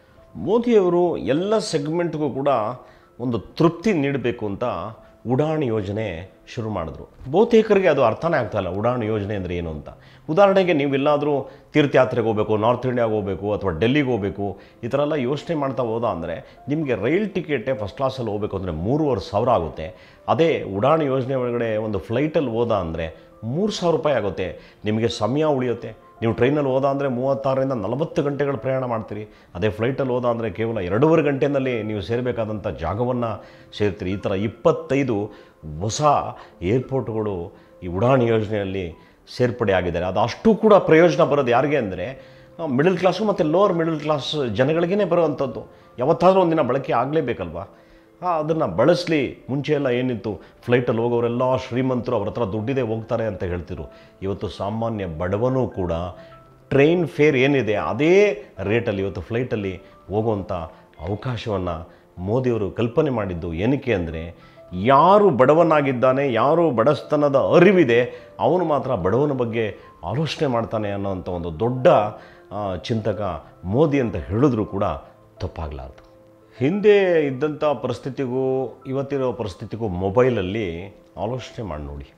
ಮೋದಿಯವರು ಎಲ್ಲ ಸೆಗ್ಮೆಂಟ್ಗೂ ಕೂಡ ಒಂದು ತೃಪ್ತಿ ನೀಡಬೇಕು ಅಂತ ಉಡಾನ್ ಯೋಜನೆ ಶುರು ಮಾಡಿದ್ರು ಬಹುತೇಕರಿಗೆ ಅದು ಅರ್ಥನೇ ಆಗ್ತಾ ಇಲ್ಲ ಉಡಾನ್ ಯೋಜನೆ ಅಂದರೆ ಏನು ಅಂತ ಉದಾಹರಣೆಗೆ ನೀವೆಲ್ಲಾದರೂ ತೀರ್ಥಯಾತ್ರೆಗೆ ಹೋಗಬೇಕು ನಾರ್ತ್ ಇಂಡಿಯಾಗೆ ಹೋಗಬೇಕು ಅಥವಾ ಡೆಲ್ಲಿಗೆ ಹೋಗಬೇಕು ಈ ಥರ ಎಲ್ಲ ಯೋಚನೆ ಮಾಡ್ತಾ ಹೋದ ಅಂದರೆ ನಿಮಗೆ ರೈಲ್ ಟಿಕೆಟೇ ಫಸ್ಟ್ ಕ್ಲಾಸಲ್ಲಿ ಹೋಗಬೇಕು ಅಂದರೆ ಮೂರುವರೆ ಸಾವಿರ ಆಗುತ್ತೆ ಅದೇ ಉಡಾನ್ ಯೋಜನೆ ಒಳಗಡೆ ಒಂದು ಫ್ಲೈಟಲ್ಲಿ ಹೋದ ಅಂದರೆ ಮೂರು ಸಾವಿರ ರೂಪಾಯಿ ಆಗುತ್ತೆ ನಿಮಗೆ ಸಮಯ ಉಳಿಯುತ್ತೆ ನೀವು ಟ್ರೈನಲ್ಲಿ ಹೋದ ಅಂದರೆ ಮೂವತ್ತಾರರಿಂದ ನಲವತ್ತು ಗಂಟೆಗಳು ಪ್ರಯಾಣ ಮಾಡ್ತೀರಿ ಅದೇ ಫ್ಲೈಟಲ್ಲಿ ಹೋದ ಅಂದರೆ ಕೇವಲ ಎರಡೂವರೆ ಗಂಟೆಯಲ್ಲಿ ನೀವು ಸೇರಬೇಕಾದಂಥ ಜಾಗವನ್ನು ಸೇರ್ತೀರಿ ಈ ಥರ ಇಪ್ಪತ್ತೈದು ಹೊಸ ಏರ್ಪೋರ್ಟ್ಗಳು ಈ ಉಡಾನ್ ಯೋಜನೆಯಲ್ಲಿ ಸೇರ್ಪಡೆ ಆಗಿದ್ದಾರೆ ಅದು ಅಷ್ಟು ಕೂಡ ಪ್ರಯೋಜನ ಬರೋದು ಯಾರಿಗೆ ಅಂದರೆ ಮಿಡಲ್ ಕ್ಲಾಸು ಮತ್ತು ಲೋವರ್ ಮಿಡಲ್ ಕ್ಲಾಸ್ ಜನಗಳಿಗೇ ಬರುವಂಥದ್ದು ಯಾವತ್ತಾದರೂ ಒಂದಿನ ಬಳಕೆ ಆಗಲೇಬೇಕಲ್ವಾ ಅದನ್ನು ಬಳಸಲಿ ಮುಂಚೆ ಎಲ್ಲ ಏನಿತ್ತು ಫ್ಲೈಟಲ್ಲಿ ಹೋಗೋರೆಲ್ಲ ಶ್ರೀಮಂತರು ಅವ್ರ ಹತ್ರ ದುಡ್ಡಿದೆ ಹೋಗ್ತಾರೆ ಅಂತ ಹೇಳ್ತಿರು ಇವತ್ತು ಸಾಮಾನ್ಯ ಬಡವನೂ ಕೂಡ ಟ್ರೈನ್ ಫೇರ್ ಏನಿದೆ ಅದೇ ರೇಟಲ್ಲಿ ಇವತ್ತು ಫ್ಲೈಟಲ್ಲಿ ಹೋಗುವಂಥ ಅವಕಾಶವನ್ನು ಮೋದಿಯವರು ಕಲ್ಪನೆ ಮಾಡಿದ್ದು ಏನಕ್ಕೆ ಅಂದರೆ ಯಾರು ಬಡವನಾಗಿದ್ದಾನೆ ಯಾರು ಬಡಸ್ತನದ ಅರಿವಿದೆ ಅವನು ಮಾತ್ರ ಬಡವನ ಬಗ್ಗೆ ಆಲೋಚನೆ ಮಾಡ್ತಾನೆ ಅನ್ನೋಂಥ ಒಂದು ದೊಡ್ಡ ಆ, ಚಿಂತಕ ಮೋದಿ ಅಂತ ಹೇಳಿದ್ರು ಕೂಡ ತಪ್ಪಾಗಲಾರ್ದು ಹಿಂದೆ ಇದ್ದಂಥ ಪರಿಸ್ಥಿತಿಗೂ ಇವತ್ತಿರೋ ಪರಿಸ್ಥಿತಿಗೂ ಮೊಬೈಲಲ್ಲಿ ಆಲೋಚನೆ ಮಾಡಿ ನೋಡಿ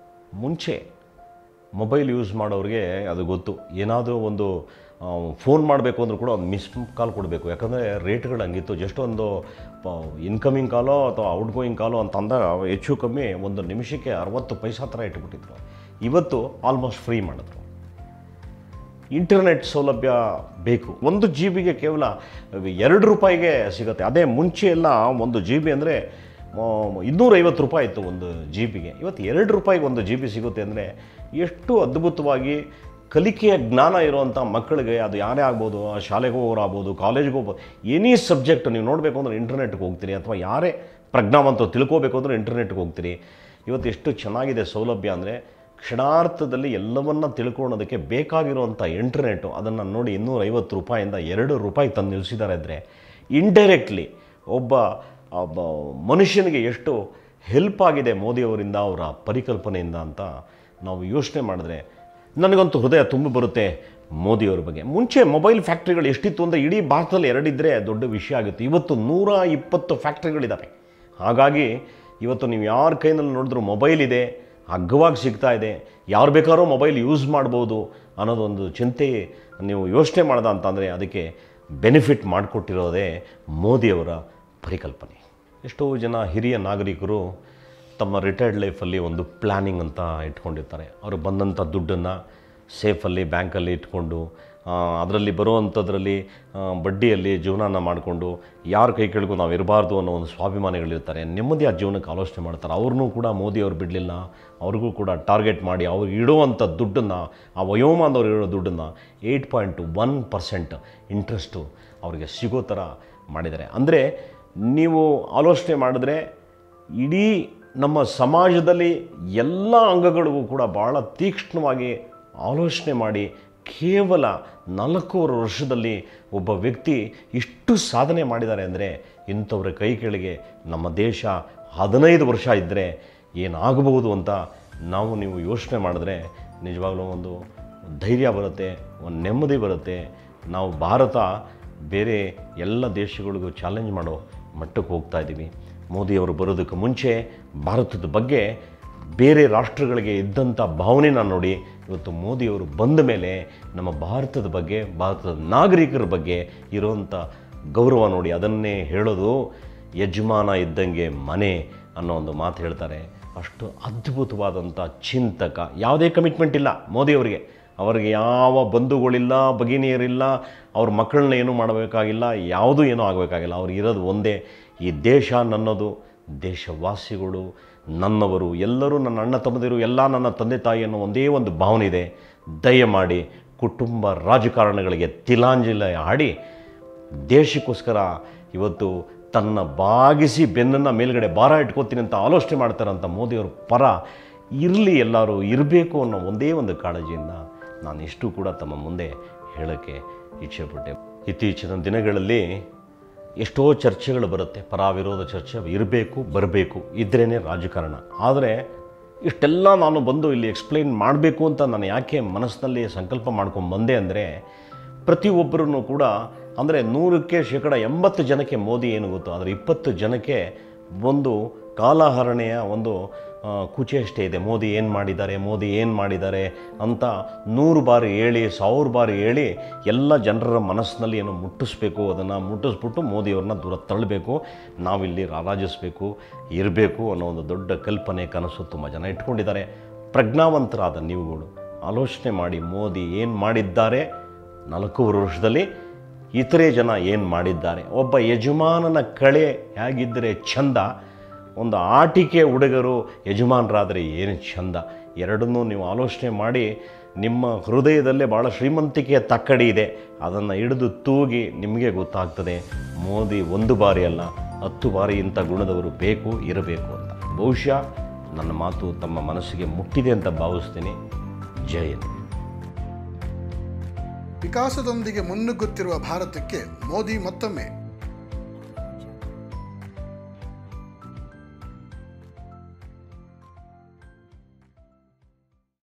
ಮುಂಚೆ ಮೊಬೈಲ್ ಯೂಸ್ ಮಾಡೋರಿಗೆ ಅದು ಗೊತ್ತು ಏನಾದರೂ ಒಂದು ಫೋನ್ ಮಾಡಬೇಕು ಅಂದರೂ ಕೂಡ ಒಂದು ಮಿಸ್ ಕಾಲ್ ಕೊಡಬೇಕು ಯಾಕಂದರೆ ರೇಟ್ಗಳು ಹಂಗಿತ್ತು ಜಸ್ಟ್ ಒಂದು ಇನ್ಕಮಿಂಗ್ ಕಾಲೋ ಅಥವಾ ಔಟ್ ಗೋಯಿಂಗ್ ಕಾಲೋ ಅಂತ ಅಂದಾಗ ಹೆಚ್ಚು ಕಮ್ಮಿ ಒಂದು ನಿಮಿಷಕ್ಕೆ ಅರವತ್ತು ಪೈಸಾ ಥರ ಇಟ್ಬಿಟ್ಟಿದ್ರು ಇವತ್ತು ಆಲ್ಮೋಸ್ಟ್ ಫ್ರೀ ಮಾಡಿದ್ರು ಇಂಟರ್ನೆಟ್ ಸೌಲಭ್ಯ ಬೇಕು ಒಂದು ಜಿ ಬಿಗೆ ಕೇವಲ ಎರಡು ರೂಪಾಯಿಗೆ ಸಿಗುತ್ತೆ ಅದೇ ಮುಂಚೆ ಎಲ್ಲ ಒಂದು ಜಿ ಬಿ ಅಂದರೆ ಇನ್ನೂರೈವತ್ತು ರೂಪಾಯಿ ಇತ್ತು ಒಂದು ಜಿ ಬಿಗೆ ಇವತ್ತು ಎರಡು ರೂಪಾಯಿಗೆ ಒಂದು ಜಿ ಬಿ ಸಿಗುತ್ತೆ ಅಂದರೆ ಎಷ್ಟು ಅದ್ಭುತವಾಗಿ ಕಲಿಕೆಯ ಜ್ಞಾನ ಇರುವಂಥ ಮಕ್ಕಳಿಗೆ ಅದು ಯಾರೇ ಆಗ್ಬೋದು ಆ ಶಾಲೆಗೆ ಹೋಗೋರು ಆಗ್ಬೋದು ಕಾಲೇಜ್ಗೆ ಹೋಗ್ಬೋದು ಎನಿ ಸಬ್ಜೆಕ್ಟ್ ನೀವು ನೋಡಬೇಕು ಅಂದರೆ ಇಂಟರ್ನೆಟ್ಗೆ ಹೋಗ್ತೀರಿ ಅಥವಾ ಯಾರೇ ಪ್ರಜ್ಞಾವಂತರು ತಿಳ್ಕೋಬೇಕು ಅಂದರೆ ಇಂಟರ್ನೆಟ್ಗೆ ಹೋಗ್ತೀರಿ ಇವತ್ತು ಎಷ್ಟು ಚೆನ್ನಾಗಿದೆ ಸೌಲಭ್ಯ ಅಂದರೆ ಕ್ಷಣಾರ್ಥದಲ್ಲಿ ಎಲ್ಲವನ್ನ ತಿಳ್ಕೊಳ್ಳೋದಕ್ಕೆ ಬೇಕಾಗಿರುವಂಥ ಇಂಟರ್ನೆಟ್ಟು ಅದನ್ನು ನೋಡಿ ಇನ್ನೂರೈವತ್ತು ರೂಪಾಯಿಂದ ಎರಡು ರೂಪಾಯಿ ತಂದು ನಿಲ್ಲಿಸಿದ್ದಾರೆ ಅಂದರೆ ಇಂಡೈರೆಕ್ಟ್ಲಿ ಒಬ್ಬ ಒಬ್ಬ ಮನುಷ್ಯನಿಗೆ ಎಷ್ಟು ಹೆಲ್ಪ್ ಆಗಿದೆ ಮೋದಿಯವರಿಂದ ಅವರ ಪರಿಕಲ್ಪನೆಯಿಂದ ಅಂತ ನಾವು ಯೋಚನೆ ಮಾಡಿದ್ರೆ ನನಗಂತೂ ಹೃದಯ ತುಂಬಿ ಬರುತ್ತೆ ಮೋದಿಯವ್ರ ಬಗ್ಗೆ ಮುಂಚೆ ಮೊಬೈಲ್ ಫ್ಯಾಕ್ಟ್ರಿಗಳು ಎಷ್ಟಿತ್ತು ಅಂದರೆ ಇಡೀ ಭಾರತದಲ್ಲಿ ಎರಡಿದ್ದರೆ ದೊಡ್ಡ ವಿಷಯ ಆಗುತ್ತೆ ಇವತ್ತು ನೂರ ಇಪ್ಪತ್ತು ಫ್ಯಾಕ್ಟ್ರಿಗಳಿದ್ದಾವೆ ಹಾಗಾಗಿ ಇವತ್ತು ನೀವು ಯಾರ ಕೈನಲ್ಲಿ ನೋಡಿದ್ರೂ ಮೊಬೈಲ್ ಇದೆ ಅಗ್ಗವಾಗಿ ಸಿಗ್ತಾ ಇದೆ ಯಾರು ಬೇಕಾದ್ರೂ ಮೊಬೈಲ್ ಯೂಸ್ ಮಾಡ್ಬೋದು ಅನ್ನೋದೊಂದು ಚಿಂತೆ ನೀವು ಯೋಚನೆ ಮಾಡ್ದ ಅಂತಂದರೆ ಅದಕ್ಕೆ ಬೆನಿಫಿಟ್ ಮಾಡಿಕೊಟ್ಟಿರೋದೇ ಮೋದಿಯವರ ಪರಿಕಲ್ಪನೆ ಎಷ್ಟೋ ಜನ ಹಿರಿಯ ನಾಗರಿಕರು ತಮ್ಮ ರಿಟೈರ್ಡ್ ಲೈಫಲ್ಲಿ ಒಂದು ಪ್ಲ್ಯಾನಿಂಗ್ ಅಂತ ಇಟ್ಕೊಂಡಿರ್ತಾರೆ ಅವರು ಬಂದಂಥ ದುಡ್ಡನ್ನು ಸೇಫಲ್ಲಿ ಬ್ಯಾಂಕಲ್ಲಿ ಇಟ್ಕೊಂಡು ಅದರಲ್ಲಿ ಬರುವಂಥದ್ರಲ್ಲಿ ಆ, ಬಡ್ಡಿಯಲ್ಲಿ ಜೀವನನ ಮಾಡಿಕೊಂಡು ಯಾರ ಕೈ ಕೆಳಗೂ ನಾವು ಇರಬಾರ್ದು ಅನ್ನೋ ಒಂದು ಸ್ವಾಭಿಮಾನಿಗಳಿರ್ತಾರೆ ನೆಮ್ಮದಿಯ ಜೀವನಕ್ಕೆ ಆಲೋಚನೆ ಮಾಡ್ತಾರೆ ಅವ್ರನ್ನೂ ಕೂಡ ಮೋದಿ ಅವ್ರು ಬಿಡಲಿಲ್ಲ ಅವ್ರಿಗೂ ಕೂಡ ಟಾರ್ಗೆಟ್ ಮಾಡಿ ಅವ್ರಿಗೆ ಇಡುವಂಥ ದುಡ್ಡನ್ನು ಆ ವಯೋಮಾನದವ್ರು ಇಡೋ ದುಡ್ಡನ್ನು eight point one percent interest ಅವರಿಗೆ ಸಿಗೋ ಥರ ಮಾಡಿದ್ದಾರೆ ಅಂದರೆ ನೀವು ಆಲೋಚನೆ ಮಾಡಿದ್ರೆ ಇಡೀ ನಮ್ಮ ಸಮಾಜದಲ್ಲಿ ಎಲ್ಲ ಅಂಗಗಳಿಗೂ ಕೂಡ ಭಾಳ ತೀಕ್ಷ್ಣವಾಗಿ ಆಲೋಚನೆ ಮಾಡಿ ಕೇವಲ ನಾಲ್ಕೂವರೆ ವರ್ಷದಲ್ಲಿ ಒಬ್ಬ ವ್ಯಕ್ತಿ ಇಷ್ಟು ಸಾಧನೆ ಮಾಡಿದ್ದಾರೆ ಅಂದರೆ ಇಂಥವ್ರ ಕೈ ಕೆಳಗೆ ನಮ್ಮ ದೇಶ ಹದಿನೈದು ವರ್ಷ ಇದ್ದರೆ ಏನಾಗಬಹುದು ಅಂತ ನಾವು ನೀವು ಯೋಚನೆ ಮಾಡಿದ್ರೆ ನಿಜವಾಗ್ಲೂ ಒಂದು ಧೈರ್ಯ ಬರುತ್ತೆ ಒಂದು ನೆಮ್ಮದಿ ಬರುತ್ತೆ ನಾವು ಭಾರತ ಬೇರೆ ಎಲ್ಲ ದೇಶಗಳಿಗೂ ಚಾಲೆಂಜ್ ಮಾಡೋ ಮಟ್ಟಕ್ಕೆ ಹೋಗ್ತಾ ಇದ್ದೀವಿ ಮೋದಿಯವರು ಬರೋದಕ್ಕೆ ಮುಂಚೆ ಭಾರತದ ಬಗ್ಗೆ ಬೇರೆ ರಾಷ್ಟ್ರಗಳಿಗೆ ಇದ್ದಂಥ ಭಾವನೆನ ನೋಡಿ ಇವತ್ತು ಮೋದಿಯವರು ಬಂದ ಮೇಲೆ ನಮ್ಮ ಭಾರತದ ಬಗ್ಗೆ ಭಾರತದ ನಾಗರಿಕರ ಬಗ್ಗೆ ಇರುವಂಥ ಗೌರವ ನೋಡಿ ಅದನ್ನೇ ಹೇಳೋದು ಯಜಮಾನ ಇದ್ದಂಗೆ ಮನೆ ಅನ್ನೋ ಒಂದು ಮಾತು ಹೇಳ್ತಾರೆ ಅಷ್ಟು ಅದ್ಭುತವಾದಂಥ ಚಿಂತಕ ಯಾವುದೇ ಕಮಿಟ್ಮೆಂಟ್ ಇಲ್ಲ ಮೋದಿಯವರಿಗೆ ಅವರಿಗೆ ಯಾವ ಬಂಧುಗಳಿಲ್ಲ ಭಗಿನಿಯರಿಲ್ಲ ಅವ್ರ ಮಕ್ಕಳನ್ನ ಏನೂ ಮಾಡಬೇಕಾಗಿಲ್ಲ ಯಾವುದೂ ಏನೂ ಆಗಬೇಕಾಗಿಲ್ಲ ಅವ್ರಿಗೆ ಇರೋದು ಒಂದೇ ಈ ದೇಶ ನನ್ನದು ದೇಶವಾಸಿಗಳು ನನ್ನವರು ಎಲ್ಲರೂ ನನ್ನ ಅಣ್ಣ ತಮ್ಮದಿರು ಎಲ್ಲ ನನ್ನ ತಂದೆ ತಾಯಿ ಅನ್ನೋ ಒಂದೇ ಒಂದು ಭಾವನೆ ಇದೆ ದಯಮಾಡಿ ಕುಟುಂಬ ರಾಜಕಾರಣಗಳಿಗೆ ತಿಲಾಂಜಲಿ ಹಾಡಿ ದೇಶಕ್ಕೋಸ್ಕರ ಇವತ್ತು ತನ್ನ ಬಾಗಿಸಿ ಬೆನ್ನನ್ನು ಮೇಲ್ಗಡೆ ಭಾರ ಇಟ್ಕೋತೀನಿ ಅಂತ ಆಲೋಚನೆ ಮಾಡ್ತಾರಂಥ ಮೋದಿಯವ್ರ ಪರ ಇರಲಿ ಎಲ್ಲರೂ ಇರಬೇಕು ಅನ್ನೋ ಒಂದೇ ಒಂದು ಕಾಳಜಿಯಿಂದ ನಾನು ಇಷ್ಟು ಕೂಡ ತಮ್ಮ ಮುಂದೆ ಹೇಳೋಕ್ಕೆ ಇಚ್ಛೆಪಟ್ಟೆ ಇತ್ತೀಚಿನ ದಿನಗಳಲ್ಲಿ ಎಷ್ಟೋ ಚರ್ಚೆಗಳು ಬರುತ್ತೆ ಪರ ವಿರೋಧ ಚರ್ಚೆ ಇರಬೇಕು ಬರಬೇಕು ಇದ್ರೇ ರಾಜಕಾರಣ ಆದರೆ ಇಷ್ಟೆಲ್ಲ ನಾನು ಬಂದು ಇಲ್ಲಿ ಎಕ್ಸ್ಪ್ಲೈನ್ ಮಾಡಬೇಕು ಅಂತ ನಾನು ಯಾಕೆ ಮನಸ್ಸಿನಲ್ಲಿ ಸಂಕಲ್ಪ ಮಾಡ್ಕೊಂಡು ಬಂದೆ ಅಂದರೆ ಪ್ರತಿಯೊಬ್ಬರೂ ಕೂಡ ಅಂದರೆ ನೂರಕ್ಕೆ ಶೇಕಡ ಎಂಬತ್ತು ಜನಕ್ಕೆ ಮೋದಿ ಏನು ಗೊತ್ತು ಆದರೆ ಇಪ್ಪತ್ತು ಜನಕ್ಕೆ ಒಂದು ಕಾಲಹರಣೆಯ ಒಂದು ಆ, ಕುಚೇಷ್ಟೆ ಇದೆ ಮೋದಿ ಏನು ಮಾಡಿದ್ದಾರೆ ಮೋದಿ ಏನು ಮಾಡಿದ್ದಾರೆ ಅಂತ ನೂರು ಬಾರಿ ಹೇಳಿ ಸಾವಿರ ಬಾರಿ ಹೇಳಿ ಎಲ್ಲ ಜನರ ಮನಸ್ಸಿನಲ್ಲಿ ಏನು ಮುಟ್ಟಿಸ್ಬೇಕು ಅದನ್ನು ಮುಟ್ಟಿಸ್ಬಿಟ್ಟು ಮೋದಿಯವ್ರನ್ನ ದೂರ ತಳ್ಳಬೇಕು ನಾವಿಲ್ಲಿ ರಾರಾಜಿಸಬೇಕು ಇರಬೇಕು ಅನ್ನೋ ಒಂದು ದೊಡ್ಡ ಕಲ್ಪನೆ ಕನಸು ತುಂಬ ಜನ ಇಟ್ಕೊಂಡಿದ್ದಾರೆ ಪ್ರಜ್ಞಾವಂತರಾದ ನೀವುಗಳು ಆಲೋಚನೆ ಮಾಡಿ ಮೋದಿ ಏನು ಮಾಡಿದ್ದಾರೆ ನಾಲ್ಕೂವರೆ ವರ್ಷದಲ್ಲಿ ಇತರೆ ಜನ ಏನು ಮಾಡಿದ್ದಾರೆ ಒಬ್ಬ ಯಜಮಾನನ ಕಳೆ ಹೇಗಿದ್ದರೆ ಚಂದ ಒಂದು ಆಟಿಕೆ ಹುಡುಗರು ಯಜಮಾನರಾದರೆ ಏನು ಚಂದ ಎರಡನ್ನೂ ನೀವು ಆಲೋಚನೆ ಮಾಡಿ ನಿಮ್ಮ ಹೃದಯದಲ್ಲೇ ಭಾಳ ಶ್ರೀಮಂತಿಕೆಯ ತಕ್ಕಡಿ ಇದೆ ಅದನ್ನು ಹಿಡಿದು ತೂಗಿ ನಿಮಗೆ ಗೊತ್ತಾಗ್ತದೆ ಮೋದಿ ಒಂದು ಬಾರಿ ಅಲ್ಲ ಹತ್ತು ಬಾರಿ ಇಂಥ ಗುಣದವರು ಬೇಕು ಇರಬೇಕು ಅಂತ ಬಹುಶಃ ನನ್ನ ಮಾತು ತಮ್ಮ ಮನಸ್ಸಿಗೆ ಮುಟ್ಟಿದೆ ಅಂತ ಭಾವಿಸ್ತೀನಿ ಜೈ ಹಿಂದ್ ವಿಕಾಸದೊಂದಿಗೆ ಮುನ್ನುಗ್ಗುತ್ತಿರುವ ಭಾರತಕ್ಕೆ ಮೋದಿ ಮತ್ತೊಮ್ಮೆ